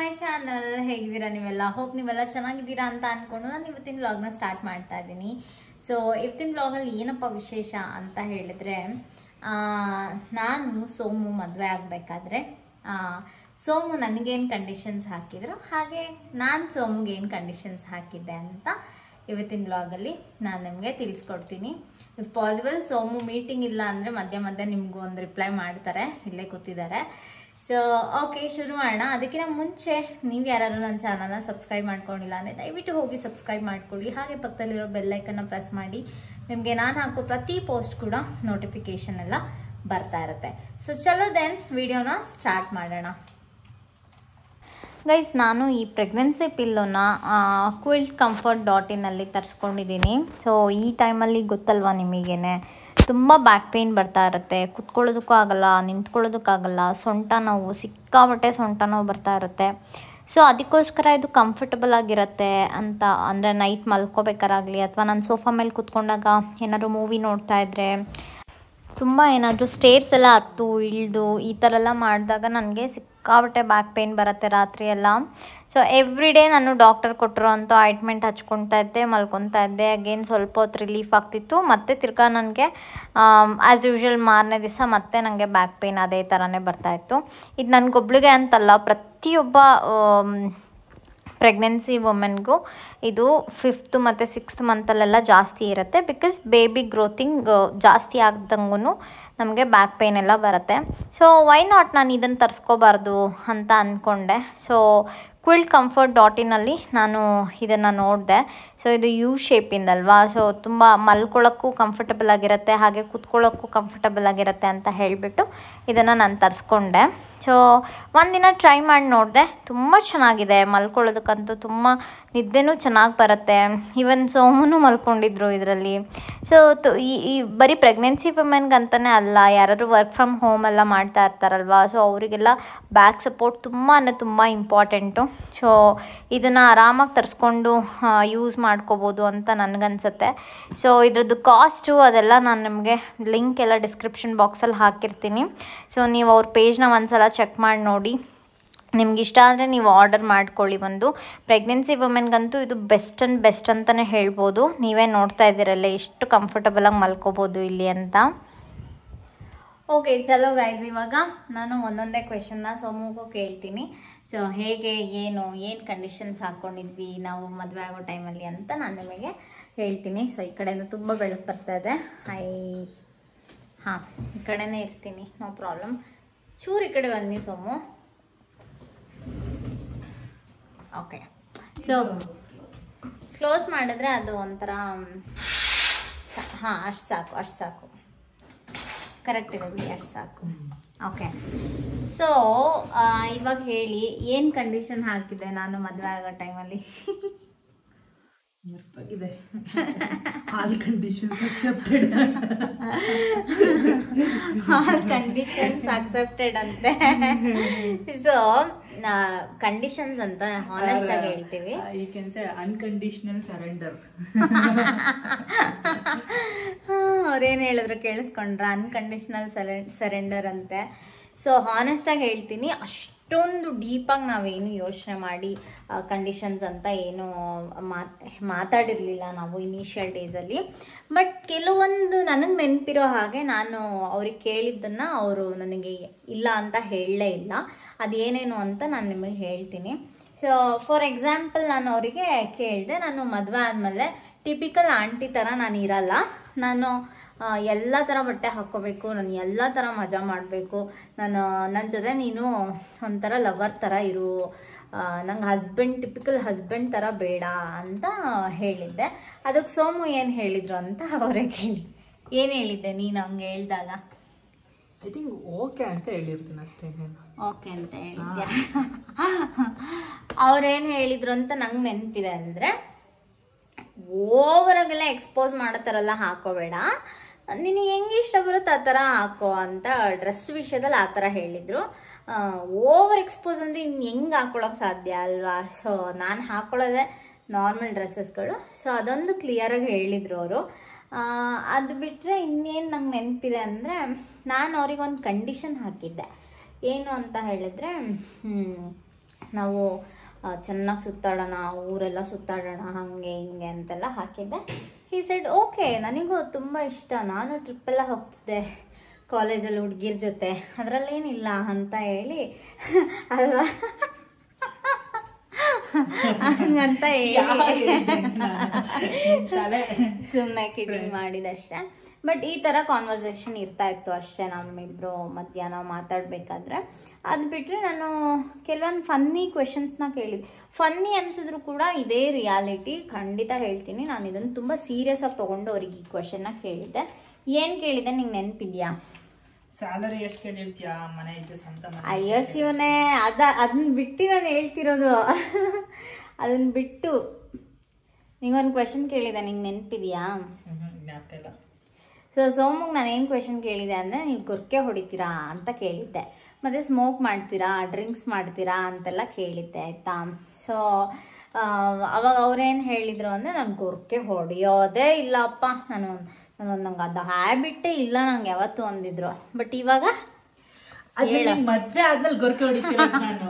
My channel ಹೇಗಿದ್ದೀರಾ ನೀವೆಲ್ಲ hope ನೀವೆಲ್ಲ ಚೆನ್ನಾಗಿದ್ದೀರಾ ಅಂತ ಅಂದ್ಕೊಂಡು ನಾನು ಇವತ್ತಿನ ವ್ಲಾಗ್ನ ಸ್ಟಾರ್ಟ್ ಮಾಡ್ತಾ ಇದ್ದೀನಿ ಸೊ ಇವತ್ತಿನ ವ್ಲಾಗಲ್ಲಿ ಏನಪ್ಪ ವಿಶೇಷ ಅಂತ ಹೇಳಿದ್ರೆ ಆ, ನಾನು ಸೋಮು ಮದುವೆ ಆಗಬೇಕಾದ್ರೆ ಸೋಮು ನನಗೇನು ಕಂಡೀಷನ್ಸ್ ಹಾಕಿದ್ರು ಹಾಗೆ ನಾನು ಸೋಮುಗೆ ಏನು ಕಂಡೀಷನ್ಸ್ ಹಾಕಿದ್ದೆ ಅಂತ ಇವತ್ತಿನ ಬ್ಲಾಗಲ್ಲಿ ನಾನು ನಿಮಗೆ ತಿಳಿಸ್ಕೊಡ್ತೀನಿ ಇಫ್ ಪಾಸಿಬಲ್ ಸೋಮು ಮೀಟಿಂಗ್ ಇಲ್ಲ ಅಂದರೆ ಮಧ್ಯ ಮಧ್ಯ ನಿಮಗೂ ಒಂದು ರಿಪ್ಲೈ ಮಾಡ್ತಾರೆ ಇಲ್ಲೇ ಕೂತಿದ್ದಾರೆ ಸೊ ಓಕೆ ಶುರು ಮಾಡೋಣ ಅದಕ್ಕಿಂತ ಮುಂಚೆ ನೀವು ಯಾರು ನನ್ನ ಚಾನಲ್ನ ಸಬ್ಸ್ಕ್ರೈಬ್ ಮಾಡ್ಕೊಂಡಿಲ್ಲ ಅಂದರೆ ದಯವಿಟ್ಟು ಹೋಗಿ ಸಬ್ಸ್ಕ್ರೈಬ್ ಮಾಡ್ಕೊಳ್ಳಿ ಹಾಗೆ ಪಕ್ಕದಲ್ಲಿರೋ ಬೆಲ್ಲೈಕನ್ನ ಪ್ರೆಸ್ ಮಾಡಿ ನಿಮಗೆ ನಾನು ಹಾಕೋ ಪ್ರತಿ ಪೋಸ್ಟ್ ಕೂಡ ನೋಟಿಫಿಕೇಶನ್ ಎಲ್ಲ ಬರ್ತಾ ಇರುತ್ತೆ ಸೊ ಚಲೋ ದೆನ್ ವಿಡಿಯೋನ ಸ್ಟಾರ್ಟ್ ಮಾಡೋಣ ಗೈಸ್ ನಾನು ಈ ಪ್ರೆಗ್ನೆನ್ಸಿ ಪಿಲ್ಲೋನ ಕ್ವಿಲ್ಟ್ ಕಂಫರ್ಟ್ ಡಾಟ್ ಇನ್ನಲ್ಲಿ ತರಿಸ್ಕೊಂಡಿದ್ದೀನಿ ಸೊ ಈ ಟೈಮಲ್ಲಿ ಗೊತ್ತಲ್ವಾ ನಿಮಗೇನೆ ತುಂಬ ಬ್ಯಾಕ್ ಪೇಯ್ನ್ ಬರ್ತಾ ಇರುತ್ತೆ ಕುತ್ಕೊಳ್ಳೋದಕ್ಕೂ ಆಗಲ್ಲ ನಿಂತ್ಕೊಳ್ಳೋದಕ್ಕಾಗಲ್ಲ ಸೊಂಟ ನೋವು ಸಿಕ್ಕಾಬಟ್ಟೆ ಸೊಂಟ ನೋವು ಬರ್ತಾ ಇರುತ್ತೆ ಸೊ ಅದಕ್ಕೋಸ್ಕರ ಇದು ಕಂಫರ್ಟಬಲ್ ಆಗಿರುತ್ತೆ ಅಂತ ಅಂದರೆ ನೈಟ್ ಮಲ್ಕೋಬೇಕಾರಾಗಲಿ ಅಥವಾ ನಾನು ಸೋಫಾ ಮೇಲೆ ಕುತ್ಕೊಂಡಾಗ ಏನಾದ್ರು ಮೂವಿ ನೋಡ್ತಾ ಇದ್ದರೆ ತುಂಬ ಏನಾದರೂ ಸ್ಟೇರ್ಸ್ ಎಲ್ಲ ಹತ್ತು ಇಳಿದು ಈ ಥರ ಎಲ್ಲ ಮಾಡಿದಾಗ ನನಗೆ ಸಿಕ್ಕಾಬಟ್ಟೆ ಬ್ಯಾಕ್ ಪೇಯ್ನ್ ಬರುತ್ತೆ ರಾತ್ರಿ ಎಲ್ಲ ಸೊ ಎವ್ರಿ ಡೇ ನಾನು ಡಾಕ್ಟರ್ ಕೊಟ್ಟಿರೋ ಅಂಥ ಆಯಿಂಟ್ಮೆಂಟ್ ಹಚ್ಕೊತಾ ಇದ್ದೆ ಮಲ್ಕೊತಾ ಇದ್ದೆ ಅಗೇನ್ ಸ್ವಲ್ಪ ಹೊತ್ತು ರಿಲೀಫ್ ಆಗ್ತಿತ್ತು ಮತ್ತೆ ತಿರ್ಗಾ ನನಗೆ ಆ್ಯಸ್ ಯೂಶ್ವಲ್ ಮಾರನೇ ದಿವಸ ಮತ್ತೆ ನನಗೆ ಬ್ಯಾಕ್ ಪೇಯ್ನ್ ಅದೇ ಥರನೇ ಬರ್ತಾಯಿತ್ತು ಇದು ನನಗೊಬ್ಳಿಗೆ ಅಂತಲ್ಲ ಪ್ರತಿಯೊಬ್ಬ ಪ್ರೆಗ್ನೆನ್ಸಿ ವುಮೆನ್ಗೂ ಇದು ಫಿಫ್ತ್ ಮತ್ತು ಸಿಕ್ಸ್ತ್ ಮಂತಲ್ಲೆಲ್ಲ ಜಾಸ್ತಿ ಇರುತ್ತೆ ಬಿಕಾಸ್ ಬೇಬಿ ಗ್ರೋತಿಂಗ್ ಜಾಸ್ತಿ ಆಗ್ದಂಗೂ ನಮಗೆ ಬ್ಯಾಕ್ ಪೇಯ್ನ್ ಎಲ್ಲ ಬರುತ್ತೆ ಸೊ ವೈ ನಾಟ್ ನಾನು ಇದನ್ನು ತರಿಸ್ಕೋಬಾರ್ದು ಅಂತ ಅಂದ್ಕೊಂಡೆ ಸೊ ಕ್ವಿಲ್ಟ್ ಕಂಫರ್ಟ್ ಡಾಟ್ ಇನ್ನಲ್ಲಿ ನಾನು ಇದನ್ನು ನೋಡಿದೆ ಸೊ ಇದು ಯು ಶೇಪಿಂದಲ್ವಾ ಸೊ ತುಂಬ ಮಲ್ಕೊಳ್ಳೋಕ್ಕೂ ಕಂಫರ್ಟಬಲ್ ಆಗಿರುತ್ತೆ ಹಾಗೆ ಕುತ್ಕೊಳ್ಳೋಕ್ಕೂ ಕಂಫರ್ಟಬಲ್ ಆಗಿರುತ್ತೆ ಅಂತ ಹೇಳಿಬಿಟ್ಟು ಇದನ್ನು ನಾನು ತರಿಸ್ಕೊಂಡೆ ಸೊ ಒಂದಿನ ಟ್ರೈ ಮಾಡಿ ನೋಡಿದೆ ತುಂಬ ಚೆನ್ನಾಗಿದೆ ಮಲ್ಕೊಳ್ಳೋದಕ್ಕಂತೂ ತುಂಬ ನಿದ್ದೆನೂ ಚೆನ್ನಾಗಿ ಬರುತ್ತೆ ಈವನ್ ಸೋಮನು ಮಲ್ಕೊಂಡಿದ್ರು ಇದರಲ್ಲಿ ಸೊ ಈ ಈ ಬರೀ ಪ್ರೆಗ್ನೆನ್ಸಿ ವುಮೆನ್ಗಂತಲೇ ಅಲ್ಲ ಯಾರಾದ್ರು ವರ್ಕ್ ಫ್ರಮ್ ಹೋಮ್ ಎಲ್ಲ ಮಾಡ್ತಾ ಇರ್ತಾರಲ್ವ ಸೊ ಅವರಿಗೆಲ್ಲ ಬ್ಯಾಕ್ ಸಪೋರ್ಟ್ ತುಂಬ ಅಂದರೆ ತುಂಬ ಇಂಪಾರ್ಟೆಂಟು ಸೊ ಇದನ್ನು ಆರಾಮಾಗಿ ತರಿಸ್ಕೊಂಡು ಯೂಸ್ ಮಾಡ್ಕೋಬೋದು ಅಂತ ನನಗನ್ಸುತ್ತೆ ಸೊ ಇದ್ರದ್ದು ಕಾಸ್ಟು ಅದೆಲ್ಲ ನಾನು ನಿಮಗೆ ಲಿಂಕ್ ಎಲ್ಲ ಡಿಸ್ಕ್ರಿಪ್ಷನ್ ಬಾಕ್ಸಲ್ಲಿ ಹಾಕಿರ್ತೀನಿ ಸೊ ನೀವು ಅವ್ರ ಪೇಜ್ನ ಒಂದ್ಸಲ ಚೆಕ್ ಮಾಡಿ ನೋಡಿ ನಿಮ್ಗೆ ಇಷ್ಟ ಆದರೆ ನೀವು ಆರ್ಡರ್ ಮಾಡ್ಕೊಳ್ಳಿ ಒಂದು ಪ್ರೆಗ್ನೆನ್ಸಿ ವುಮೆನ್ಗಂತೂ ಇದು ಬೆಸ್ಟ್ ಆ್ಯಂಡ್ ಬೆಸ್ಟ್ ಅಂತಲೇ ಹೇಳ್ಬೋದು ನೀವೇ ನೋಡ್ತಾ ಇದ್ದೀರಲ್ಲ ಎಷ್ಟು ಕಂಫರ್ಟಬಲಾಗಿ ಮಲ್ಕೋಬೋದು ಇಲ್ಲಿ ಅಂತ ಓಕೆ ಚಲೋ ಗೈಸ್ ಇವಾಗ ನಾನು ಒಂದೊಂದೇ ಕ್ವೆಶನ್ನ ಸೋಮುಗೂ ಕೇಳ್ತೀನಿ ಸೊ ಹೇಗೆ ಏನು ಏನು ಕಂಡೀಷನ್ಸ್ ಹಾಕ್ಕೊಂಡಿದ್ವಿ ನಾವು ಮದುವೆ ಆಗೋ ಟೈಮಲ್ಲಿ ಅಂತ ನಾನು ನಿಮಗೆ ಹೇಳ್ತೀನಿ ಸೊ ಈ ಕಡೆಯಿಂದ ತುಂಬ ಬೆಳಕು ಬರ್ತಾ ಇದೆ ಐ ಹಾಂ ಈ ಕಡೆನೇ ಇರ್ತೀನಿ ನೋ ಪ್ರಾಬ್ಲಮ್ ಚೂರು ಈ ಕಡೆ ಬನ್ನಿ ಸೋಮು ಓಕೆ ಸೊ ಕ್ಲೋಸ್ ಮಾಡಿದ್ರೆ ಅದು ಒಂಥರ ಹಾಂ ಅಷ್ಟು ಸಾಕು ಅಷ್ಟು ಸಾಕು ಕರೆಕ್ಟ್ ಇದೆ ಬಿಡಿ ಅಷ್ಟು ಸಾಕು ಓಕೆ ಸೊ ಇವಾಗ ಹೇಳಿ ಏನು ಕಂಡೀಷನ್ ಹಾಕಿದೆ ನಾನು ಮದುವೆ ಆಗೋ ಟೈಮಲ್ಲಿ ಮರ್ತಾಗಿದೆ all conditions accepted all conditions accepted ಅಂತೆ ಸೊ ಕಂಡೀಷನ್ಸ್ ಅಂತ ಹಾನೆಸ್ಟ್ ಆಗಿ ಹೇಳ್ತೀವಿ ಈ ಕ್ಯಾನ್ ಸೆ ಅನ್ಕಂಡೀಷನಲ್ ಸರೆಂಡರ್ ಅವ್ರೇನು ಹೇಳಿದ್ರು ಕೇಳಿಸ್ಕೊಂಡ್ರ ಅನ್ಕಂಡೀಷ್ನಲ್ ಸರೆಂಡರ್ ಅಂತೆ ಸೊ ಹಾನೆಸ್ಟಾಗಿ ಹೇಳ್ತೀನಿ ಅಷ್ಟೊಂದು ಡೀಪಾಗಿ ನಾವೇನು ಯೋಚನೆ ಮಾಡಿ ಕಂಡೀಷನ್ಸ್ ಅಂತ ಏನು ಮಾತ್ ಮಾತಾಡಿರಲಿಲ್ಲ ನಾವು ಇನಿಷಿಯಲ್ ಡೇಸಲ್ಲಿ ಬಟ್ ಕೆಲವೊಂದು ನನಗೆ ನೆನಪಿರೋ ಹಾಗೆ ನಾನು ಅವ್ರಿಗೆ ಕೇಳಿದ್ದನ್ನು ಅವರು ನನಗೆ ಇಲ್ಲ ಅಂತ ಹೇಳಲೇ ಇಲ್ಲ ಅದೇನೇನು ಅಂತ ನಾನು ನಿಮಗೆ ಹೇಳ್ತೀನಿ ಸೊ ಫಾರ್ ಎಕ್ಸಾಂಪಲ್ ನಾನು ಅವರಿಗೆ ಕೇಳಿದೆ ನಾನು ಮದುವೆ ಆದಮೇಲೆ ಟಿಪಿಕಲ್ ಆಂಟಿ ಥರ ನಾನು ಇರಲ್ಲ ನಾನು ಆ, ಎಲ್ಲ ಥರ ಬಟ್ಟೆ ಹಾಕ್ಕೋಬೇಕು ನಾನು ಎಲ್ಲ ಥರ ಮಜಾ ಮಾಡಬೇಕು ನಾನು ನನ್ನ ಜೊತೆ ನೀನು ಒಂಥರ ಲವರ್ ಥರ ಇರು ನಂಗೆ ಹಸ್ಬೆಂಡ್ ಟಿಪಿಕಲ್ ಹಸ್ಬೆಂಡ್ ಥರ ಬೇಡ ಅಂತ ಹೇಳಿದ್ದೆ ಅದಕ್ಕೆ ಸೋಮು ಏನು ಹೇಳಿದ್ರು ಅಂತ ಅವರೇ ಕೇಳಿ ಏನು ಹೇಳಿದ್ದೆ ನೀನು ಹಂಗೆ ಹೇಳಿದಾಗ ಐ ಥಿಂಕ್ ಓಕೆ ಅಂತ ಹೇಳಿರ್ತೀನಿ ಅಷ್ಟೇ ನಾನು ಓಕೆ ಅಂತ ಹೇಳಿದ್ಯಾ ಅವ್ರೇನು ಹೇಳಿದ್ರು ಅಂತ ನಂಗೆ ನೆನಪಿದೆ ಅಂದರೆ ಓವರಾಗೆಲ್ಲ ಎಕ್ಸ್ಪೋಸ್ ಮಾಡೋ ಥರ ಎಲ್ಲ ಹಾಕೋಬೇಡ ನಿನಗೆ ಹೆಂಗೆ ಇಷ್ಟ ಬರುತ್ತೋ ಆ ಥರ ಹಾಕೋ ಅಂತ ಡ್ರೆಸ್ ವಿಷಯದಲ್ಲಿ ಆ ಥರ ಹೇಳಿದರು ಓವರ್ ಎಕ್ಸ್ಪೋಸ್ ಅಂದರೆ ಇನ್ನು ಹೆಂಗೆ ಹಾಕೊಳಕ್ಕೆ ಸಾಧ್ಯ ಅಲ್ವಾ ಸೊ ನಾನು ಹಾಕೊಳ್ಳೋದೆ ನಾರ್ಮಲ್ ಡ್ರೆಸ್ಸಸ್ಗಳು ಸೊ ಅದೊಂದು ಕ್ಲಿಯರಾಗಿ ಹೇಳಿದರು ಅವರು ಅದು ಬಿಟ್ಟರೆ ಇನ್ನೇನು ನಂಗೆ ನೆನಪಿದೆ ಅಂದರೆ ನಾನು ಅವ್ರಿಗೆ ಒಂದು ಕಂಡೀಷನ್ ಹಾಕಿದ್ದೆ ಏನು ಅಂತ ಹೇಳಿದ್ರೆ ನಾವು ಚೆನ್ನಾಗಿ ಸುತ್ತಾಡೋಣ ಊರೆಲ್ಲ ಸುತ್ತಾಡೋಣ ಹಾಗೆ ಹಿಂಗೆ ಅಂತೆಲ್ಲ ಹಾಕಿದ್ದೆ ಈ ಸೈಡ್ ಓಕೆ ನನಗೂ ತುಂಬ ಇಷ್ಟ ನಾನು ಟ್ರಿಪ್ಪೆಲ್ಲ ಹೋಗ್ತಿದ್ದೆ ಕಾಲೇಜಲ್ಲಿ ಹುಡುಗಿರ ಜೊತೆ ಅದರಲ್ಲೇನಿಲ್ಲ ಅಂತ ಹೇಳಿ ಅಲ್ವಾ ಹಂಗಂತ ಹೇಳಿ ತಲೆ ಸುಮ್ಮನೆ ಕಿಡಿಂಗ್ ಮಾಡಿದಷ್ಟೇ ಬಟ್ ಈ ಥರ ಕಾನ್ವರ್ಸೇಷನ್ ಇರ್ತಾ ಇತ್ತು ಅಷ್ಟೇ ನಮ್ಮಿಬ್ರು ಮಧ್ಯಾಹ್ನ ಮಾತಾಡಬೇಕಾದ್ರೆ ಅದು ಬಿಟ್ಟರೆ ನಾನು ಕೆಲವೊಂದು ಫನ್ನಿ ಕ್ವೆಶನ್ಸ್ನ ಕೇಳಿದ್ದೆ ಫನ್ನಿ ಅನಿಸಿದ್ರು ಕೂಡ ಇದೇ ರಿಯಾಲಿಟಿ ಖಂಡಿತ ಹೇಳ್ತೀನಿ ನಾನು ಇದನ್ನು ತುಂಬ ಸೀರಿಯಸ್ ಆಗಿ ತೊಗೊಂಡು ಅವ್ರಿಗೆ ಈ ಕ್ವೆಶನ್ನ ಕೇಳಿದ್ದೆ ಏನು ಕೇಳಿದೆ ನಿಂಗೆ ನೆನಪಿದ್ಯಾ ಸ್ಯಾಲರಿ ಎಷ್ಟು ಕೇಳಿರ್ತೀಯಾ ಮನೆ ಐತೆ ಸ್ವಂತ ಮನೆ ಅಯ್ಯೋ ಶಿವನೇ ಅದ ಅದನ್ನ ಬಿಟ್ಟು ನಾನು ಹೇಳ್ತಿರೋದು ಅದನ್ನ ಬಿಟ್ಟು ನಿಂಗೊಂದು ಕ್ವೆಶನ್ ಕೇಳಿದೆ ನಿಂಗೆ ನೆನಪಿದ್ಯಾ ಜ್ಞಾಪಕ ಇಲ್ಲ ಸೊ ಸೋಮುಗೆ ನಾನು ಏನು ಕ್ವೆಶನ್ ಕೇಳಿದೆ ಅಂದರೆ ನೀವು ಗುರ್ಕೆ ಹೊಡಿತೀರಾ ಅಂತ ಕೇಳಿದ್ದೆ ಮತ್ತು ಸ್ಮೋಕ್ ಮಾಡ್ತೀರಾ ಡ್ರಿಂಕ್ಸ್ ಮಾಡ್ತೀರಾ ಅಂತೆಲ್ಲ ಕೇಳಿದ್ದೆ ಆಯಿತಾ ಸೊ ಅವಾಗ ಅವ್ರೇನು ಹೇಳಿದರು ಅಂದರೆ ನಾನು ಗುರ್ಕೆ ಹೊಡೆಯೋದೇ ಇಲ್ಲಪ್ಪ ನಾನು ನಾನು ನಂಗೆ ಅದು ಹ್ಯಾಬಿಟ್ಟೇ ಇಲ್ಲ ನಂಗೆ ಯಾವತ್ತೂ ಅಂದಿದ್ರು ಬಟ್ ಇವಾಗ ಅದು ನಿಂಗ್ ಮದ್ವೆ ಆದ್ಮೇಲೆ ಗೊರ್ಕೆ ಹೊಡಿತೀರ ನಾನು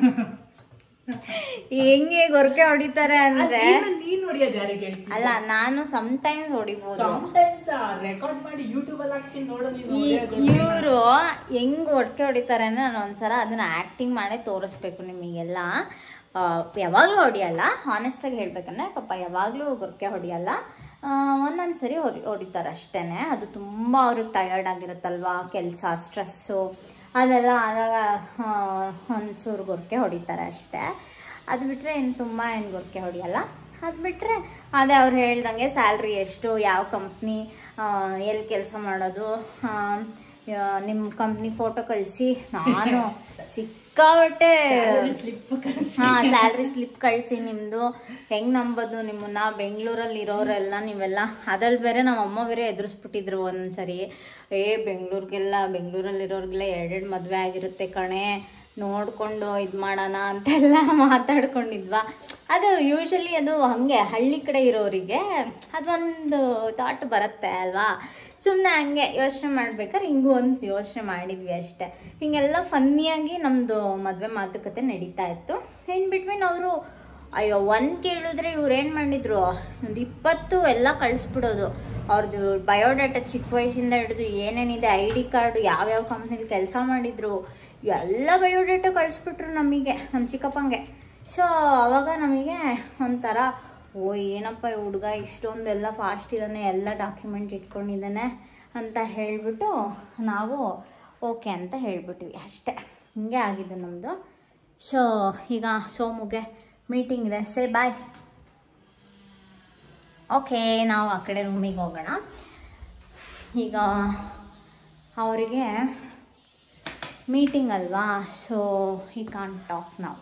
ಹೆಂಗೆ ಗೊರ್ಕೆ ಹೊಡಿತಾರೆ ಅಂದರೆ ಅದೇನು ನೀನ್ ಹೊಡಿಯೋದು ಯಾರಿಗೆ ಹೇಳ್ತೀನಿ ಅಲ್ಲ ನಾನು ಸಮ್ಟೈಮ್ಸ್ ಹೊಡಿಬೋದು ಟೈಮ್ಸ್ ರೆಕಾರ್ಡ್ ಮಾಡಿ ಯೂಟ್ಯೂಬ್ ಅಲ್ಲಿ ಹಾಕ್ತೀನಿ ನೋಡು ನೀನು ಈ ಹೊಡ್ಯೋದು. ಇವರು ಹೆಂಗ್ ಒಡ್ಕೆ ಹೊಡಿತಾರೆ ಅಂದ್ರೆ ನಾನು ಒಂದ್ಸಲ ಅದನ್ನ ಆಕ್ಟಿಂಗ್ ಮಾಡೇ ತೋರಿಸ್ಬೇಕು ನಿಮಗೆಲ್ಲ ಆ, ಯಾವಾಗ್ಲೂ ಹೊಡಿಯಲ್ಲ ಹಾನೆಸ್ಟಾಗಿ ಹೇಳ್ಬೇಕಂದ್ರೆ ಪಾಪ ಯಾವಾಗಲೂ ಗೊರ್ಕೆ ಹೊಡಿಯಲ್ಲ ಒಂದೊಂದು ಸರಿ ಹೊಡಿ ಹೊಡಿತಾರೆ ಅಷ್ಟೇ ಅದು ತುಂಬ ಅವ್ರಿಗೆ ಟಯರ್ಡ್ ಆಗಿರುತ್ತಲ್ವಾ ಕೆಲಸ ಸ್ಟ್ರೆಸ್ಸು ಅದೆಲ್ಲ ಆದಾಗ ಆ, ಒಂಚೂರು ಗೊರ್ಕೆ ಹೊಡಿತಾರೆ ಅಷ್ಟೇ ಅದು ಬಿಟ್ಟರೆ ಏನು ತುಂಬ ಏನು ಗೊರ್ಕೆ ಹೊಡಿಯಲ್ಲ ಅದು ಬಿಟ್ಟರೆ ಅದೇ ಅವ್ರು ಹೇಳ್ದಂಗೆ ಸ್ಯಾಲ್ರಿ ಎಷ್ಟು ಯಾವ ಕಂಪ್ನಿ ಎಲ್ಲಿ ಕೆಲಸ ಮಾಡೋದು ನಿಮ್ಮ ಕಂಪ್ನಿ ಫೋಟೋ ಕಳಿಸಿ ನಾನು ಸಿಕ್ಕಾಬಟ್ಟೆ ಸ್ಲಿಪ್ ಕಳ್ಸಿ. ಹಾ ಸ್ಯಾಲ್ರಿ ಸ್ಲಿಪ್ ಕಳಿಸಿ ನಿಮ್ಮದು ಹೆಂಗ್ ನಂಬೋದು ನಿಮ್ಮನ್ನ ಬೆಂಗಳೂರಲ್ಲಿ ಇರೋರೆಲ್ಲ ನೀವೆಲ್ಲ ಅದ್ರಲ್ಲಿ ಬೇರೆ ನಮ್ಮ ಅಮ್ಮ ಬೇರೆ ಎದುರಿಸ್ಬಿಟ್ಟಿದ್ರು ಒಂದ್ಸರಿ ಏ ಬೆಂಗಳೂರಿಗೆಲ್ಲ ಬೆಂಗಳೂರಲ್ಲಿರೋರಿಗೆಲ್ಲ ಎರಡೆರಡು ಮದುವೆ ಆಗಿರುತ್ತೆ ಕಣೆ ನೋಡ್ಕೊಂಡು ಇದು ಮಾಡೋಣ ಅಂತೆಲ್ಲ ಮಾತಾಡ್ಕೊಂಡಿದ್ವಾ ಅದು ಯೂಶಲಿ ಅದು ಹಾಗೆ ಹಳ್ಳಿ ಕಡೆ ಇರೋರಿಗೆ ಅದೊಂದು ಥಾಟ್ ಬರುತ್ತೆ ಅಲ್ವಾ ಸುಮ್ಮನೆ ಹಂಗೆ ಯೋಚನೆ ಮಾಡ್ಬೇಕಾದ್ರೆ ಹಿಂಗೂ ಒಂದು ಯೋಚನೆ ಮಾಡಿದ್ವಿ ಅಷ್ಟೇ ಹಿಂಗೆಲ್ಲ ಫನ್ನಿಯಾಗಿ ನಮ್ಮದು ಮದುವೆ ಮಾತುಕತೆ ನಡೀತಾ ಇತ್ತು ಇನ್ ಬಿಟ್ವೀನ್ ಅವರು ಅಯ್ಯೋ ಒಂದು ಕೇಳಿದ್ರೆ ಇವ್ರು ಏನು ಮಾಡಿದ್ರು ಒಂದು ಇಪ್ಪತ್ತು ಎಲ್ಲ ಕಳಿಸ್ಬಿಡೋದು ಅವ್ರದ್ದು ಬಯೋಡಾಟಾ ಚಿಕ್ಕ ವಯಸ್ಸಿಂದ ಹಿಡಿದು ಏನೇನಿದೆ ಐ ಡಿ ಕಾರ್ಡು ಯಾವ್ಯಾವ ಕಂಪ್ನಿಲಿ ಕೆಲಸ ಮಾಡಿದ್ರು ಎಲ್ಲ ಬಯೋಡಾಟಾ ಕಳಿಸ್ಬಿಟ್ರು ನಮಗೆ ನಮ್ಮ ಚಿಕ್ಕಪ್ಪಂಗೆ ಸೊ ಅವಾಗ ನಮಗೆ ಒಂಥರ ಓ ಏನಪ್ಪ ಈ ಹುಡುಗ ಇಷ್ಟೊಂದೆಲ್ಲ ಫಾಸ್ಟ್ ಇದ್ದಾನೆ ಎಲ್ಲ ಡಾಕ್ಯುಮೆಂಟ್ ಇಟ್ಕೊಂಡಿದ್ದಾನೆ ಅಂತ ಹೇಳಿಬಿಟ್ಟು ನಾವು ಓಕೆ ಅಂತ ಹೇಳ್ಬಿಟ್ವಿ ಅಷ್ಟೇ ಹಿಂಗೆ ಆಗಿದ್ದು ನಮ್ಮದು ಸೊ ಈಗ ಸೋಮುಗೆ ಮೀಟಿಂಗ್ ಇದೆ ಸೇ ಬಾಯ್ ಓಕೆ ನಾವು ಆ ಕಡೆ ರೂಮಿಗೆ ಹೋಗೋಣ ಈಗ ಅವರಿಗೆ ಮೀಟಿಂಗ್ ಅಲ್ವಾ ಸೊ ಈ ಕಾನ್ ಟಾಕ್ ನಾವು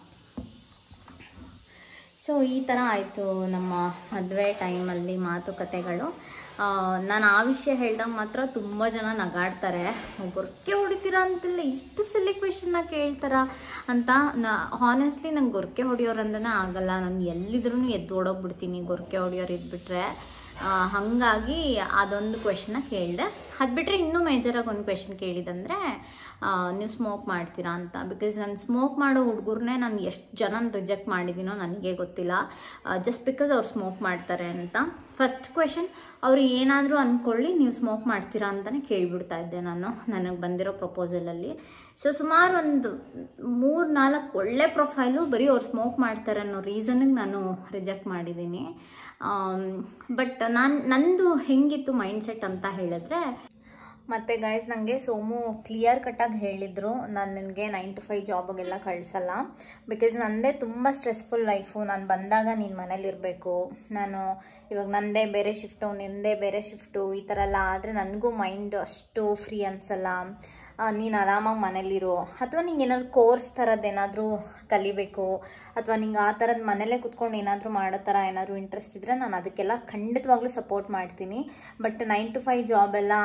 ಸೊ ಈ ಥರ ಆಯಿತು ನಮ್ಮ ಮದುವೆ ಟೈಮಲ್ಲಿ ಮಾತುಕತೆಗಳು ನಾನು ಆ ವಿಷಯ ಹೇಳ್ದಾಗ ಮಾತ್ರ ತುಂಬ ಜನ ನಗಾಡ್ತಾರೆ ಗೊರ್ಕೆ ಹೊಡಿತೀರಾ ಅಂತಿಲ್ಲ ಇಷ್ಟು ಸಿಲ್ಲಿ ಕ್ವೆಶನ್ನ ಕೇಳ್ತಾರ ಅಂತ ನಾ ಹಾನೆಸ್ಟ್ಲಿ ನಂಗೆ ಗೊರ್ಕೆ ಹೊಡಿಯೋರಂದ್ರೆ ಆಗಲ್ಲ ನಾನು ಎಲ್ಲಿದ್ರೂ ಎದ್ದು ಓಡೋಗ್ಬಿಡ್ತೀನಿ ಗೊರ್ಕೆ ಹೊಡಿಯೋರು ಇದ್ಬಿಟ್ರೆ ಆ, ಹಾಗಾಗಿ ಅದೊಂದು ಕ್ವೆಶನ್ನ ಕೇಳಿದೆ ಅದು ಬಿಟ್ಟರೆ ಇನ್ನೂ ಮೇಜರಾಗಿ ಒಂದು ಕ್ವೆಶನ್ ಕೇಳಿದಂದರೆ ನೀವು ಸ್ಮೋಕ್ ಮಾಡ್ತೀರಾ ಅಂತ ಬಿಕಾಸ್ ನಾನು ಸ್ಮೋಕ್ ಮಾಡೋ ಹುಡುಗರನ್ನೇ ನಾನು ಎಷ್ಟು ಜನ ರಿಜೆಕ್ಟ್ ಮಾಡಿದ್ದೀನೋ ನನಗೆ ಗೊತ್ತಿಲ್ಲ ಜಸ್ಟ್ ಬಿಕಾಸ್ ಅವ್ರು ಸ್ಮೋಕ್ ಮಾಡ್ತಾರೆ ಅಂತ ಫಸ್ಟ್ ಕ್ವೆಶನ್ ಅವರು ಏನಾದರೂ ಅಂದ್ಕೊಳ್ಳಿ ನೀವು ಸ್ಮೋಕ್ ಮಾಡ್ತೀರಾ ಅಂತಲೇ ಕೇಳಿಬಿಡ್ತಾ ಇದ್ದೆ ನಾನು ನನಗೆ ಬಂದಿರೋ ಪ್ರಪೋಸಲಲ್ಲಿ ಸೊ ಸುಮಾರು ಒಂದು ಮೂರು ನಾಲ್ಕು ಒಳ್ಳೆ ಪ್ರೊಫೈಲು ಬರೀ ಅವ್ರು ಸ್ಮೋಕ್ ಮಾಡ್ತಾರೆ ಅನ್ನೋ ರೀಸನಿಗೆ ನಾನು ರಿಜೆಕ್ಟ್ ಮಾಡಿದ್ದೀನಿ ಬಟ್ ನಾನು ನಂದು ಹೆಂಗಿತ್ತು ಮೈಂಡ್ಸೆಟ್ ಅಂತ ಹೇಳಿದ್ರೆ ಮತ್ತು ಗೈಸ್ ನನಗೆ ಸೋಮು ಕ್ಲಿಯರ್ ಕಟ್ಟಾಗಿ ಹೇಳಿದರು ನಾನು ನಿನಗೆ ನೈನ್ ಟು ಫೈವ್ ಜಾಬಾಗೆಲ್ಲ ಕಳಿಸಲ್ಲ ಬಿಕಾಸ್ ನನ್ನದೇ ತುಂಬ ಸ್ಟ್ರೆಸ್ಫುಲ್ ಲೈಫು ನಾನು ಬಂದಾಗ ನೀನು ಮನೇಲಿರಬೇಕು ನಾನು ಇವಾಗ ನನ್ನದೇ ಬೇರೆ ಶಿಫ್ಟು ನಿಂದೇ ಬೇರೆ ಶಿಫ್ಟು ಈ ಥರ ಎಲ್ಲ ಆದರೆ ನನಗೂ ಮೈಂಡ್ ಅಷ್ಟು ಫ್ರೀ ಅನಿಸಲ್ಲ ನೀನು ಆರಾಮಾಗಿ ಮನೇಲಿರು ಅಥವಾ ನಿಂಗೆ ಏನಾದ್ರು ಕೋರ್ಸ್ ಥರದ್ದು ಏನಾದರೂ ಕಲಿಬೇಕು ಅಥವಾ ನಿಂಗೆ ಆ ಥರದ್ದು ಮನೇಲೇ ಕುತ್ಕೊಂಡು ಏನಾದರೂ ಮಾಡೋ ಥರ ಏನಾದರೂ ಇಂಟ್ರೆಸ್ಟ್ ಇದ್ದರೆ ನಾನು ಅದಕ್ಕೆಲ್ಲ ಖಂಡಿತವಾಗ್ಲೂ ಸಪೋರ್ಟ್ ಮಾಡ್ತೀನಿ but nine to five job ಎಲ್ಲ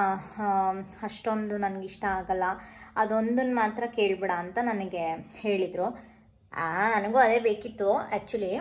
ಅಷ್ಟೊಂದು ನನಗೆ ಇಷ್ಟ ಆಗಲ್ಲ ಅದೊಂದನ್ನು ಮಾತ್ರ ಕೇಳ್ಬೇಡ ಅಂತ ನನಗೆ ಹೇಳಿದರು ಆ, ನನಗೂ ಅದೇ ಬೇಕಿತ್ತು ಆ್ಯಕ್ಚುಲಿ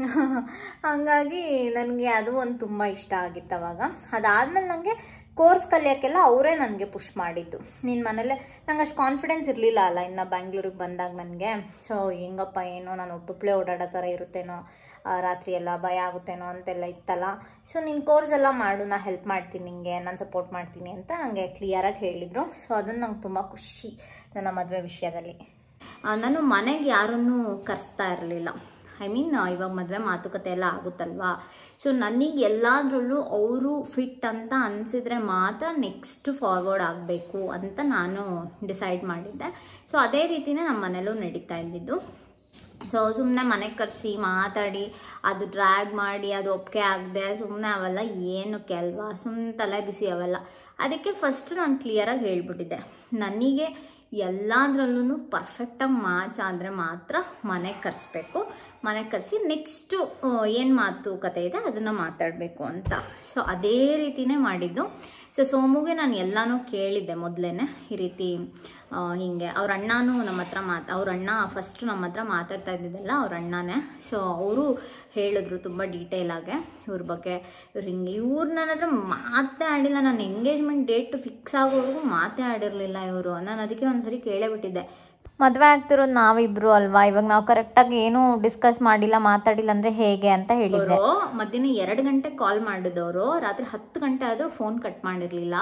ಹಂಗಾಗಿ ನನಗೆ ಅದು ಒಂದು ತುಂಬ ಇಷ್ಟ ಆಗಿತ್ತು ಅವಾಗ ಅದಾದಮೇಲೆ ನನಗೆ ಕೋರ್ಸ್ ಕಲಿಯೋಕ್ಕೆಲ್ಲ ಅವರೇ ನನಗೆ ಪುಷ್ ಮಾಡಿದ್ದು ನಿನ್ನ ಮನೇಲೆ ನಂಗೆ ಅಷ್ಟು ಕಾನ್ಫಿಡೆನ್ಸ್ ಇರಲಿಲ್ಲ ಅಲ್ಲ ಇನ್ನು ಬ್ಯಾಂಗ್ಳೂರಿಗೆ ಬಂದಾಗ ನನಗೆ ಸೊ ಹೆಂಗಪ್ಪ ಏನೋ ನಾನು ಒಬ್ಬೊಬ್ಬಳೇ ಓಡಾಡೋ ಥರ ಇರುತ್ತೇನೋ ಆ, ರಾತ್ರಿ ಎಲ್ಲ ಭಯ ಆಗುತ್ತೇನೋ ಅಂತೆಲ್ಲ ಇತ್ತಲ್ಲ ಸೊ ನಿನ್ನ ಕೋರ್ಸ್ ಎಲ್ಲ ಮಾಡು ನಾ ಹೆಲ್ಪ್ ಮಾಡ್ತೀನಿ ನಿಂಗೆ ನಾನು ಸಪೋರ್ಟ್ ಮಾಡ್ತೀನಿ ಅಂತ ನನಗೆ ಕ್ಲಿಯರಾಗಿ ಹೇಳಿದರು ಸೊ ಅದನ್ನು ನಂಗೆ ತುಂಬ ಖುಷಿ ನನ್ನ ಮದುವೆ ವಿಷಯದಲ್ಲಿ ಆ, ನಾನು ಮನೆಗೆ ಯಾರನ್ನೂ ಕರೆಸ್ತಾ ಇರಲಿಲ್ಲ ಐ ಮೀನ್ ಇವಾಗ ಮದುವೆ ಮಾತುಕತೆ ಎಲ್ಲ ಆಗುತ್ತಲ್ವಾ ಸೊ ನನಗೆ ಎಲ್ಲದರಲ್ಲೂ ಅವರು ಫಿಟ್ ಅಂತ ಅನಿಸಿದ್ರೆ ಮಾತ್ರ ನೆಕ್ಸ್ಟ್ ಫಾರ್ವರ್ಡ್ ಆಗಬೇಕು ಅಂತ ನಾನು ಡಿಸೈಡ್ ಮಾಡಿದ್ದೆ ಸೊ ಅದೇ ರೀತಿನೇ ನಮ್ಮ ಮನೇಲೂ ನಡೀತಾ ಇದ್ದಿದ್ದು ಸೊ ಸುಮ್ಮನೆ ಮನೆಗೆ ಕರೆಸಿ ಮಾತಾಡಿ ಅದು ಡ್ರ್ಯಾಗ್ ಮಾಡಿ ಅದು ಒಪ್ಪಿಗೆ ಆಗದೆ ಸುಮ್ಮನೆ ಅವೆಲ್ಲ ಏನಕ್ಕೆ ಅಲ್ವಾ ಸುಮ್ಮನೆ ತಲೆ ಬಿಸಿ ಅವೆಲ್ಲ ಅದಕ್ಕೆ ಫಸ್ಟ್ ನಾನು ಕ್ಲಿಯರಾಗಿ ಹೇಳ್ಬಿಟ್ಟಿದ್ದೆ ನನಗೆ ಎಲ್ಲದರಲ್ಲೂ ಪರ್ಫೆಕ್ಟಾಗಿ ಮ್ಯಾಚ್ ಆದರೆ ಮಾತ್ರ ಮನೆಗೆ ಕರೆಸ್ಬೇಕು ಮನೆಗೆ ಕರೆಸಿ ನೆಕ್ಸ್ಟು ಏನು ಮಾತುಕತೆ ಇದೆ ಅದನ್ನು ಮಾತಾಡಬೇಕು ಅಂತ ಸೊ ಅದೇ ರೀತಿನೇ ಮಾಡಿದ್ದು ಸೊ ಸೋಮುಗೆ ನಾನು ಎಲ್ಲನೂ ಕೇಳಿದ್ದೆ ಮೊದಲೇ ಈ ರೀತಿ ಆ, ಹೀಗೆ ಅವ್ರ ಅಣ್ಣನೂ ನಮ್ಮ ಹತ್ರ ಮಾತು ಅವ್ರ ಅಣ್ಣ ಫಸ್ಟು ನಮ್ಮ ಹತ್ರ ಮಾತಾಡ್ತಾ ಇದ್ದಿದ್ದಲ್ಲ ಅವ್ರ ಅಣ್ಣನೇ ಸೊ ಅವರು ಹೇಳಿದ್ರು ತುಂಬ ಡೀಟೇಲಾಗೆ ಇವ್ರ ಬಗ್ಗೆ ಇವ್ರು ಹಿಂಗೆ ಇವ್ರು ನನ್ನ ಹತ್ರ ಮಾತೇ ಆಡಿಲ್ಲ ನನ್ನ ಎಂಗೇಜ್ಮೆಂಟ್ ಡೇಟ್ ಫಿಕ್ಸ್ ಆಗೋವರೆಗೂ ಮಾತೇ ಆಡಿರಲಿಲ್ಲ ಇವರು ನಾನು ಅದಕ್ಕೆ ಒಂದ್ಸರಿ ಕೇಳೇ ಬಿಟ್ಟಿದ್ದೆ ಮದುವೆ ಆಗ್ತಿರೋದು ನಾವಿಬ್ರು ಅಲ್ವಾ ಇವಾಗ ನಾವು ಕರೆಕ್ಟಾಗಿ ಏನೂ ಡಿಸ್ಕಸ್ ಮಾಡಿಲ್ಲ ಮಾತಾಡಿಲ್ಲ ಅಂದರೆ ಹೇಗೆ ಅಂತ ಹೇಳಿದ್ದೆ ಅವರು ಮಧ್ಯಾಹ್ನ ಎರಡು ಗಂಟೆ ಕಾಲ್ ಮಾಡಿದವರು ರಾತ್ರಿ ಹತ್ತು ಗಂಟೆ ಆದರೂ ಫೋನ್ ಕಟ್ ಮಾಡಿರಲಿಲ್ಲ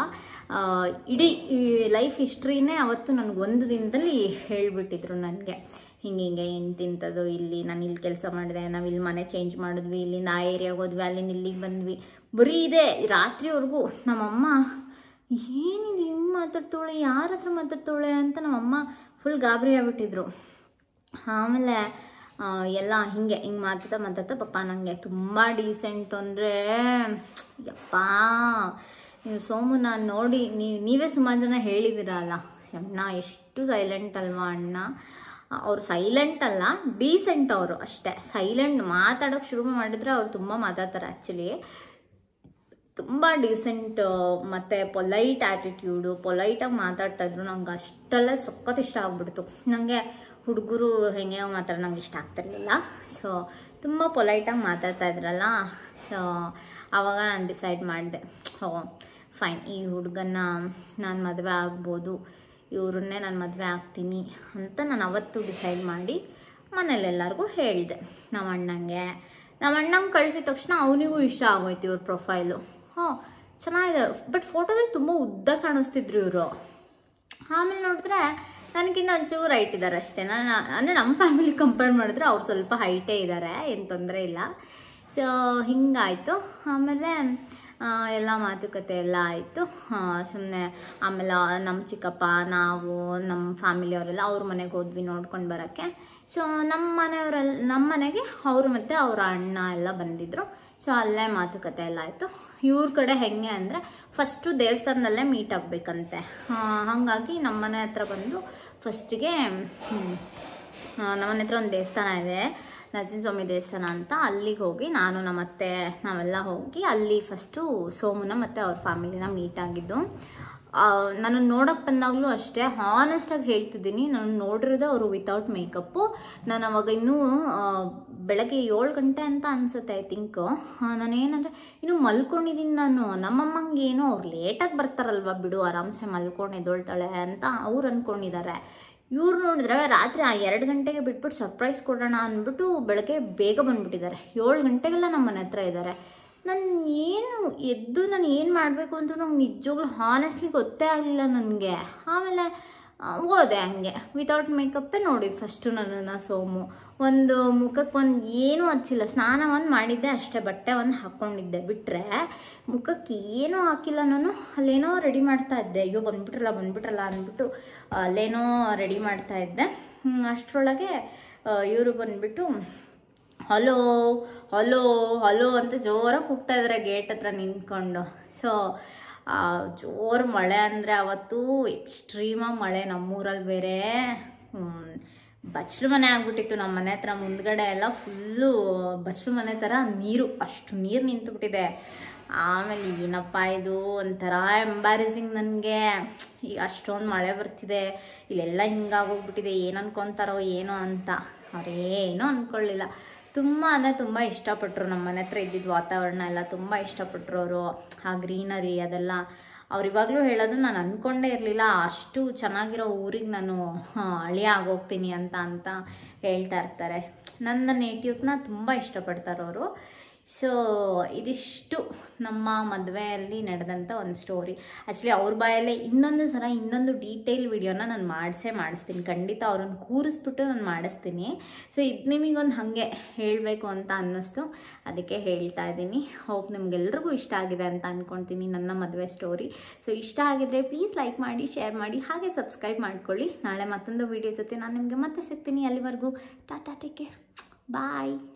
ಇಡೀ ಲೈಫ್ ಹಿಸ್ಟ್ರಿನೇ ಅವತ್ತು ನನಗೆ ಒಂದು ದಿನದಲ್ಲಿ ಹೇಳಿಬಿಟ್ಟಿದ್ರು ನನಗೆ ಹಿಂಗೆ ಹಿಂಗೆ ಇಂತಿಂಥದ್ದು ಇಲ್ಲಿ ನಾನು ಇಲ್ಲಿ ಕೆಲಸ ಮಾಡಿದೆ ನಾವು ಇಲ್ಲಿ ಮನೆ ಚೇಂಜ್ ಮಾಡಿದ್ವಿ ಇಲ್ಲಿಂದ ಆ ಏರಿಯಾಗೆ ಹೋದ್ವಿ ಅಲ್ಲಿಂದ ಇಲ್ಲಿಗೆ ಬಂದ್ವಿ ಬರೀ ಇದೆ ರಾತ್ರಿವರೆಗೂ ನಮ್ಮಮ್ಮ ಏನಿದು ಹಿಂಗೆ ಮಾತಾಡ್ತಾಳೆ ಯಾರ ಹತ್ರ ಮಾತಾಡ್ತಾಳೆ ಅಂತ ನಮ್ಮಮ್ಮ ಫುಲ್ ಗಾಬರಿ ಆಗ್ಬಿಟ್ಟಿದ್ರು ಆಮೇಲೆ ಆ, ಎಲ್ಲ ಹಿಂಗೆ ಹಿಂಗೆ ಮಾತಾಡ್ತಾ ಮಾತಾಡ್ತಾ ಪಪ್ಪ ನನಗೆ ತುಂಬ ಡೀಸೆಂಟ್ ಅಂದರೆ ಯಪ್ಪ ನೀವು ಸೋಮು ನಾನು ನೋಡಿ ನೀವು ನೀವೇ ಸುಮಾರು ಜನ ಹೇಳಿದ್ದೀರಲ್ಲ ಅಣ್ಣ ಎಷ್ಟು ಸೈಲೆಂಟ್ ಅಲ್ವಾ ಅಣ್ಣ ಅವ್ರು ಸೈಲೆಂಟ್ ಅಲ್ಲ ಡೀಸೆಂಟ್ ಅವರು ಅಷ್ಟೇ ಸೈಲೆಂಟ್ ಮಾತಾಡೋಕೆ ಶುರು ಮಾಡಿದ್ರೆ ಅವ್ರು ತುಂಬ ಮಾತಾಡ್ತಾರೆ ಆ್ಯಕ್ಚುಲಿ ತುಂಬ ಡೀಸೆಂಟ್ ಮತ್ತು ಪೊಲೈಟ್ ಆ್ಯಟಿಟ್ಯೂಡು ಪೊಲೈಟಾಗಿ ಮಾತಾಡ್ತಾ ಇದ್ರು ನಂಗೆ ಅಷ್ಟೆಲ್ಲ ಸಖತ್ ಇಷ್ಟ ಆಗ್ಬಿಡ್ತು ನನಗೆ ಹುಡುಗರು ಹೆಂಗೆ ಮಾತಾಡೋ ನಂಗೆ ಇಷ್ಟ ಆಗ್ತಿರ್ಲಿಲ್ಲ ಸೊ ತುಂಬ ಪೊಲೈಟಾಗಿ ಮಾತಾಡ್ತಾ ಇದ್ರಲ್ಲ ಸೊ ಆವಾಗ ನಾನು ಡಿಸೈಡ್ ಮಾಡಿದೆ ಓ ಫೈನ್ ಈ ಹುಡುಗನ್ನ ನಾನು ಮದುವೆ ಆಗ್ಬೋದು ಇವ್ರನ್ನೇ ನಾನು ಮದುವೆ ಆಗ್ತೀನಿ ಅಂತ ನಾನು ಅವತ್ತು ಡಿಸೈಡ್ ಮಾಡಿ ಮನೇಲೆಲ್ಲರಿಗೂ ಹೇಳಿದೆ ನಮ್ಮ ಅಣ್ಣಂಗೆ ನಮ್ಮ ಅಣ್ಣಂಗೆ ಕಳಿಸಿದ ತಕ್ಷಣ ಅವನಿಗೂ ಇಷ್ಟ ಆಗೋಯ್ತು ಇವ್ರ ಪ್ರೊಫೈಲು ಹಾಂ ಚೆನ್ನಾಗಿದೆ ಬಟ್ ಫೋಟೋದಲ್ಲಿ ತುಂಬ ಉದ್ದ ಕಾಣಿಸ್ತಿದ್ರು ಇವರು ಆಮೇಲೆ ನೋಡಿದ್ರೆ ನನಗಿಂತ ಒಂಚೂರು ಹೈಟ್ ಇದ್ದಾರೆ ಅಷ್ಟೇ ನಾನು ಅಂದರೆ ನಮ್ಮ ಫ್ಯಾಮಿಲಿ ಕಂಪೇರ್ ಮಾಡಿದ್ರೆ ಅವ್ರು ಸ್ವಲ್ಪ ಹೈಟೇ ಇದ್ದಾರೆ ಏನು ತೊಂದರೆ ಇಲ್ಲ ಸೊ ಹಿಂಗಾಯಿತು ಆಮೇಲೆ ಆ, ಎಲ್ಲ ಮಾತುಕತೆ ಎಲ್ಲ ಆಯಿತು ಸುಮ್ಮನೆ ಆಮೇಲೆ ನಮ್ಮ ಚಿಕ್ಕಪ್ಪ ನಾವು ನಮ್ಮ ಫ್ಯಾಮಿಲಿಯವರೆಲ್ಲ ಅವ್ರ ಮನೆಗೆ ಹೋದ್ವಿ ನೋಡ್ಕೊಂಡು ಬರೋಕ್ಕೆ ಸೊ ನಮ್ಮ ಮನೆಯವರೆಲ್ಲ ನಮ್ಮ ಮನೆಗೆ ಅವರು ಮತ್ತು ಅವರ ಅಣ್ಣ ಎಲ್ಲ ಬಂದಿದ್ದರು ಸೊ ಅಲ್ಲೇ ಮಾತುಕತೆ ಎಲ್ಲ ಆಯಿತು ಇವ್ರ ಕಡೆ ಹೆಂಗೆ ಅಂದರೆ ಫಸ್ಟು ದೇವಸ್ಥಾನದಲ್ಲೇ ಮೀಟ್ ಆಗಬೇಕಂತೆ ಹಾಗಾಗಿ ನಮ್ಮ ಮನೆ ಹತ್ರ ಬಂದು ಫಸ್ಟಿಗೆ ನಮ್ಮನೆ ಹತ್ರ ಒಂದು ದೇವಸ್ಥಾನ ಇದೆ ನರಸಿಂಹಸ್ವಾಮಿ ದೇವಸ್ಥಾನ ಅಂತ ಅಲ್ಲಿಗೆ ಹೋಗಿ ನಾನು ನಮ್ಮ ಅತ್ತೆ ನಾವೆಲ್ಲ ಹೋಗಿ ಅಲ್ಲಿ ಫಸ್ಟು ಸೋಮುನ ಮತ್ತು ಅವ್ರ ಫ್ಯಾಮಿಲಿನ ಮೀಟ್ ಆಗಿದ್ದು ನಾನು ನೋಡೋಕೆ ಬಂದಾಗಲೂ ಅಷ್ಟೇ ಹಾನೆಸ್ಟಾಗಿ ಹೇಳ್ತಿದ್ದೀನಿ ನಾನು ನೋಡಿರೋದು ಅವರು ವಿತೌಟ್ ಮೇಕಪ್ಪು ನಾನು ಅವಾಗ ಇನ್ನೂ ಆ, ಬೆಳಗ್ಗೆ ಏಳು ಗಂಟೆ ಅಂತ ಅನ್ಸುತ್ತೆ ಐ ಥಿಂಕ್ ನಾನು ಏನಂದರೆ ಇನ್ನೂ ಮಲ್ಕೊಂಡಿದ್ದೀನಿ ನಾನು ನಮ್ಮಮ್ಮಂಗೆ ಏನೋ ಅವ್ರು ಲೇಟಾಗಿ ಬರ್ತಾರಲ್ವ ಬಿಡು ಆರಾಮ್ಸೆ ಮಲ್ಕೊಂಡು ಎದ್ದೊಳ್ತಾಳೆ ಅಂತ ಅವ್ರು ಅಂದ್ಕೊಂಡಿದ್ದಾರೆ ಇವ್ರು ನೋಡಿದ್ರೆ ರಾತ್ರಿ ಆ ಎರಡು ಗಂಟೆಗೆ ಬಿಟ್ಬಿಟ್ಟು ಸರ್ಪ್ರೈಸ್ ಕೊಡೋಣ ಅಂದ್ಬಿಟ್ಟು ಬೆಳಗ್ಗೆ ಬೇಗ ಬಂದ್ಬಿಟ್ಟಿದ್ದಾರೆ ಏಳು ಗಂಟೆಗೆಲ್ಲ ನಮ್ಮ ಮನೆ ಹತ್ರ ಇದ್ದಾರೆ ನಾನು ಏನು ಎದ್ದು ನಾನು ಏನು ಮಾಡಬೇಕು ಅಂತ ನಂಗೆ ನಿಜವಾಗ್ಲೂ ಹಾನೆಸ್ಟ್ಲಿ ಗೊತ್ತೇ ಆಗಲಿಲ್ಲ ನನಗೆ ಆಮೇಲೆ ಆ, ಹೋದೆ ಹಂಗೆ ವಿತೌಟ್ ಮೇಕಪ್ಪೇ ನೋಡಿ ಫಸ್ಟು ನನ್ನನ್ನು ಸೋಮು ಒಂದು ಮುಖಕ್ಕೆ ಒಂದು ಏನೂ ಹಚ್ಚಿಲ್ಲ ಸ್ನಾನ ಒಂದು ಮಾಡಿದ್ದೆ ಅಷ್ಟೇ ಬಟ್ಟೆ ಒಂದು ಹಾಕ್ಕೊಂಡಿದ್ದೆ ಬಿಟ್ಟರೆ ಮುಖಕ್ಕೆ ಏನೂ ಹಾಕಿಲ್ಲ ನಾನು ಅಲ್ಲೇನೋ ರೆಡಿ ಮಾಡ್ತಾ ಇದ್ದೆ ಅಯ್ಯೋ ಬಂದ್ಬಿಟ್ರಲ್ಲ ಬಂದ್ಬಿಟ್ರಲ್ಲ ಅಂದ್ಬಿಟ್ಟು ಅಲ್ಲೇನೋ ರೆಡಿ ಮಾಡ್ತಾ ಇದ್ದೆ ಹ್ಮ್, ಅಷ್ಟರೊಳಗೆ ಇವರು ಬಂದ್ಬಿಟ್ಟು ಹಲೋ ಹಲೋ ಹಲೋ ಅಂತ ಜೋರಾಗಿ ಕೂಗ್ತಾ ಇದ್ದಾರೆ ಗೇಟ್ ಹತ್ರ ನಿಂತ್ಕೊಂಡು ಸೊ ಜೋರು ಮಳೆ ಅಂದರೆ ಅವತ್ತು ಎಕ್ಸ್ಟ್ರೀಮಾಗಿ ಮಳೆ ನಮ್ಮೂರಲ್ಲಿ ಬೇರೆ ಹ್ಮ್, ಬಚ್ಚಲು ಮನೆ ಆಗ್ಬಿಟ್ಟಿತ್ತು ನಮ್ಮ ಮನೆ ಹತ್ರ ಮುಂದ್ಗಡೆ ಎಲ್ಲ ಫುಲ್ಲು ಬಚ್ಚಲು ಮನೆ ಥರ ನೀರು ಅಷ್ಟು ನೀರು ನಿಂತುಬಿಟ್ಟಿದೆ ಆಮೇಲೆ ಏನಪ್ಪ ಇದು ಒಂಥರ ಎಂಬ್ಯಾರಸಿಂಗ್ ನನಗೆ ಈ ಅಷ್ಟೊಂದು ಮಳೆ ಬರ್ತಿದೆ ಇಲ್ಲೆಲ್ಲ ಹಿಂಗಾಗೋಗ್ಬಿಟ್ಟಿದೆ ಏನು ಅನ್ಕೊತಾರೋ ಏನೋ ಅಂತ ಅವರೇನೂ ಅಂದ್ಕೊಳ್ಳಿಲ್ಲ ತುಂಬ ಅಂದರೆ ತುಂಬ ಇಷ್ಟಪಟ್ಟರು ನಮ್ಮ ಮನೆ ಹತ್ರ ಇದ್ದಿದ್ದ ವಾತಾವರಣ ಎಲ್ಲ ತುಂಬ ಇಷ್ಟಪಟ್ಟರು ಅವರು ಆ ಗ್ರೀನರಿ ಅದೆಲ್ಲ ಅವ್ರು ಇವಾಗಲೂ ಹೇಳೋದು ನಾನು ಅಂದ್ಕೊಂಡೇ ಇರಲಿಲ್ಲ ಅಷ್ಟು ಚೆನ್ನಾಗಿರೋ ಊರಿಗೆ ನಾನು ಆ, ಅಳಿಯ ಆಗೋಗ್ತೀನಿ ಅಂತ ಅಂತ ಹೇಳ್ತಾ ಇರ್ತಾರೆ ನನ್ನ ನೇಟಿವ್ನ ತುಂಬ ಇಷ್ಟಪಡ್ತಾರೆ ಅವರು ಸೊ ಇದಿಷ್ಟು ನಮ್ಮ ಮದುವೆಯಲ್ಲಿ ನಡೆದಂಥ ಒಂದು ಸ್ಟೋರಿ ಆ್ಯಕ್ಚುಲಿ ಅವ್ರ ಬಾಯಲ್ಲೇ ಇನ್ನೊಂದು ಸಲ ಇನ್ನೊಂದು ಡೀಟೇಲ್ ವಿಡಿಯೋನ ನಾನು ಮಾಡಿಸೇ ಮಾಡಿಸ್ತೀನಿ ಖಂಡಿತ ಅವ್ರನ್ನ ಕೂರಿಸ್ಬಿಟ್ಟು ನಾನು ಮಾಡಿಸ್ತೀನಿ ಸೊ ಇದು ನಿಮಗೊಂದು ಹಾಗೆ ಹೇಳಬೇಕು ಅಂತ ಅನ್ನಿಸ್ತು ಅದಕ್ಕೆ ಹೇಳ್ತಾ ಇದ್ದೀನಿ ಹೋಪ್ ನಿಮ್ಗೆಲ್ರಿಗೂ ಇಷ್ಟ ಆಗಿದೆ ಅಂತ ಅಂದ್ಕೊಳ್ತೀನಿ ನನ್ನ ಮದುವೆ ಸ್ಟೋರಿ ಸೊ ಇಷ್ಟ ಆಗಿದ್ರೆ ಪ್ಲೀಸ್ ಲೈಕ್ ಮಾಡಿ ಶೇರ್ ಮಾಡಿ ಹಾಗೆ ಸಬ್ಸ್ಕ್ರೈಬ್ ಮಾಡ್ಕೊಳ್ಳಿ ನಾಳೆ ಮತ್ತೊಂದು ವಿಡಿಯೋ ಜೊತೆ ನಾನು ನಿಮಗೆ ಮತ್ತೆ ಸಿಗ್ತೀನಿ ಅಲ್ಲಿವರೆಗೂ ಟಾಟಾ ಟೇಕ್ ಕೇರ್ ಬಾಯ್